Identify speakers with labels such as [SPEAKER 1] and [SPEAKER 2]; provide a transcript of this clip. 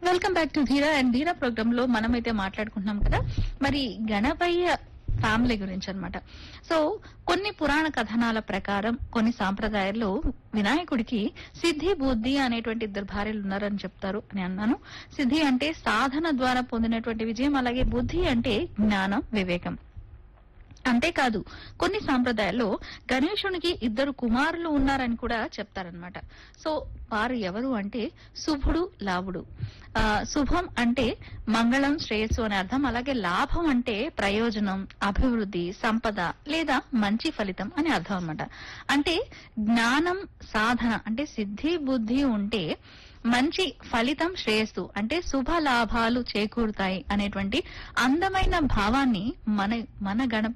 [SPEAKER 1] welcome back to Dheera and Dheera programme లో మనమైతే మాట్లాడుకుంటున్నాం కదా మరి గణపయ్య ఫ్యామిలీ గురించి అన్నమాట సో కొన్ని పురాణ కథనాల ప్రకారం కొన్ని సాంప్రదాయాల్లో వినాయకుడికి సిద్ధి బుద్ధి అనేటువంటి ఇద్దరు భార్యలు ఉన్నారని చెప్తారు అని అన్నాను సిద్ధి అంటే సాధన ద్వారా పొందినటువంటి విజయం అలాగే బుద్ధి అంటే జ్ఞానం వివేకం అంతేకాదు కొన్ని సాంప్రదాయాల్లో గణేశునికి ఇద్దరు కుమారులు ఉన్నారని కూడా చెప్తారనమాట సో వారు ఎవరు అంటే శుభుడు లాభుడు ఆ, శుభం అంటే మంగళం శ్రేయస్సు అనే అర్థం అలాగే లాభం అంటే ప్రయోజనం అభివృద్ధి సంపద లేదా మంచి ఫలితం అని అర్థం అన్నమాట అంటే జ్ఞానం సాధన అంటే సిద్ధి బుద్ధి ఉంటే మంచి ఫలితం శ్రేయస్సు అంటే శుభ లాభాలు చేకూరుతాయి అనేటువంటి అందమైన భావాన్ని మన మన గణపతి